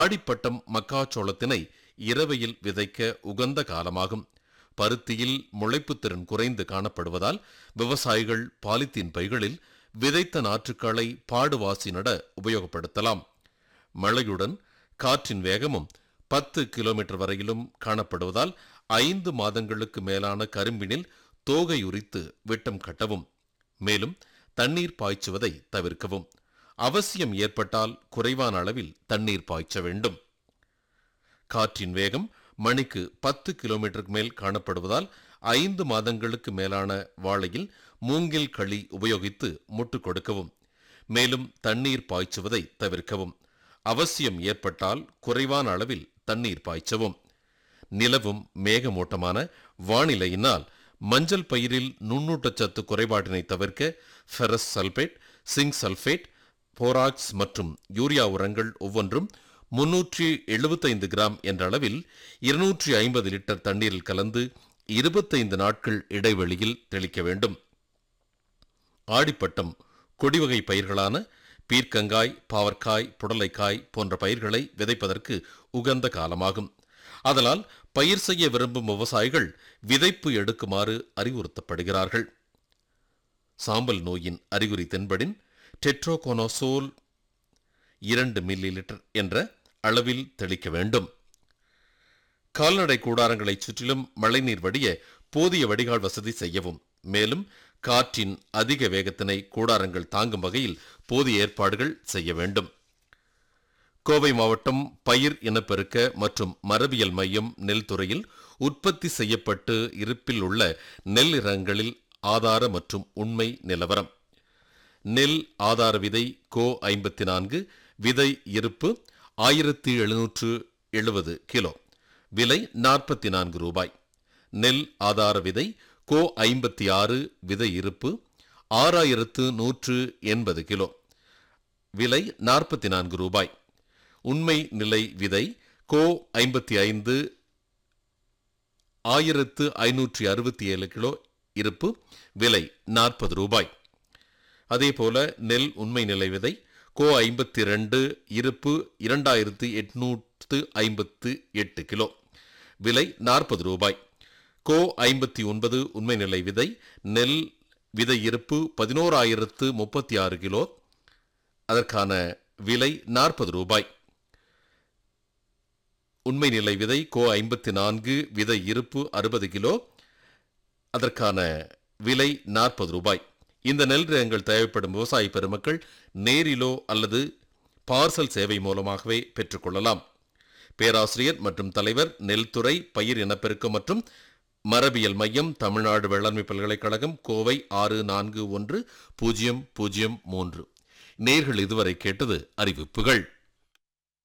ஆடிப்பட்டம் மக்காச்சோளத்தினை இரவையில் விதைக்க உகந்த காலமாகும் பருத்தியில் முளைப்புத் திறன் குறைந்து காணப்படுவதால் விவசாயிகள் பாலித்தீன் பைகளில் விதைத்த நாற்றுக்களை பாடுவாசி நட உபயோகப்படுத்தலாம் மழையுடன் காற்றின் வேகமும் பத்து கிலோமீட்டர் வரையிலும் காணப்படுவதால் ஐந்து மாதங்களுக்கு மேலான கரும்பினில் தோகை உரித்து விட்டம் கட்டவும் மேலும் தண்ணீர் பாய்ச்சுவதை தவிர்க்கவும் அவசியம் ஏற்பட்டால் குறைவான அளவில் தண்ணீர் பாய்ச்ச வேண்டும் காற்றின் வேகம் மணிக்கு பத்து கிலோமீட்டருக்கு மேல் காணப்படுவதால் ஐந்து மாதங்களுக்கு மேலான வாழையில் மூங்கில் களி உபயோகித்து முட்டு கொடுக்கவும் மேலும் தண்ணீர் பாய்ச்சுவதை தவிர்க்கவும் அவசியம் ஏற்பட்டால் குறைவான அளவில் தண்ணீர் பாய்ச்சவும் நிலவும் மேகமூட்டமான வானிலையினால் மஞ்சள் பயிரில் நுண்ணூட்டச்சத்து குறைபாட்டினை தவிர்க்க ferrous sulphate zinc sulphate borax மற்றும் யூரியா உரங்கள் ஒவ்வொன்றும் முன்னூற்றி எழுபத்தைந்து கிராம் என்ற அளவில் இருநூற்றி ஐம்பது லிட்டர் தண்ணீரில் கலந்து இருபத்தைந்து நாட்கள் இடைவெளியில் தெளிக்க வேண்டும் ஆடிப்பட்டம் கொடிவகை பயிர்களான பீர்க்கங்காய் பாவற்காய் புடலைக்காய் போன்ற பயிர்களை விதைப்பதற்கு உகந்த காலமாகும் அதனால் பயிர் செய்ய விரும்பும் விவசாயிகள் விதைப்பு எடுக்குமாறு அறிவுறுத்தப்படுகிறார்கள் சாம்பல் நோயின் அறிகுறி தென்படின் டெட்ரோகோனோசோல் இரண்டு மில்லி லிட்டர் என்ற அளவில் தெளிக்க வேண்டும் கால்நடை கூடாரங்களைச் சுற்றிலும் மழைநீர் வடிய போதிய வடிகால் வசதி செய்யவும் மேலும் காற்றின் அதிக வேகத்தினை கூடாரங்கள் தாங்கும் வகையில் போதிய ஏற்பாடுகள் செய்ய வேண்டும் கோவை மாவட்டம் பயிர் இனப்பெருக்க மற்றும் மரபியல் மையம் நெல் துறையில் உற்பத்தி செய்யப்பட்டு இருப்பில் உள்ள நெல் ரகங்களில் ஆதார மற்றும் உண்மை நிலவரம் நெல் ஆதார விதை கோ ஐம்பத்தி நான்கு விதை இருப்பு ஆயிரத்தி எழுநூற்று எழுபது கிலோ விலை நாற்பத்தி நான்கு ரூபாய் நெல் ஆதார விதை கோ ஐம்பத்தி ஆறு விதை இருப்பு ஆறாயிரத்து நூற்று எண்பது கிலோ விலை நாற்பத்தி நான்கு ரூபாய் உண்மை நிலை விதை கோ ஐம்பத்தி ஐந்து ஆயிரத்து ஐநூற்றி அறுபத்தி ஏழு கிலோ இருப்பு விலை நாற்பது ரூபாய் அதேபோல நெல் உண்மை நிலை விதை கோ ஐம்பத்தி ரெண்டு இருப்பு இரண்டாயிரத்து எட்நூற்று ஐம்பத்து எட்டு கிலோ விலை நாற்பது ரூபாய் கோ ஐம்பத்தி ஒன்பது உண்மை நிலை விதை நெல் விதை இருப்பு பதினோராயிரத்து முப்பத்தி ஆறு கிலோ அதற்கான விலை நாற்பது ரூபாய் உண்மை நிலை விதை கோ ஐம்பத்தி நான்கு விதை இருப்பு அறுபது கிலோ அதற்கான விலை நாற்பது ரூபாய் இந்த நெல் ரகங்கள் தேவைப்படும் விவசாய பெருமக்கள் நேரிலோ அல்லது பார்சல் சேவை மூலமாகவே பெற்றுக்கொள்ளலாம் பேராசிரியர் மற்றும் தலைவர் நெல்துறை பயிர் இனப்பெருக்கம் மற்றும் மரபியல் மையம் தமிழ்நாடு வேளாண்மை பல்கலைக்கழகம் கோவை ஆறு நான்கு ஒன்று பூஜ்ஜியம் பூஜ்ஜியம் மூன்று நேர்கள் இதுவரை கேட்டது அறிவிப்புகள்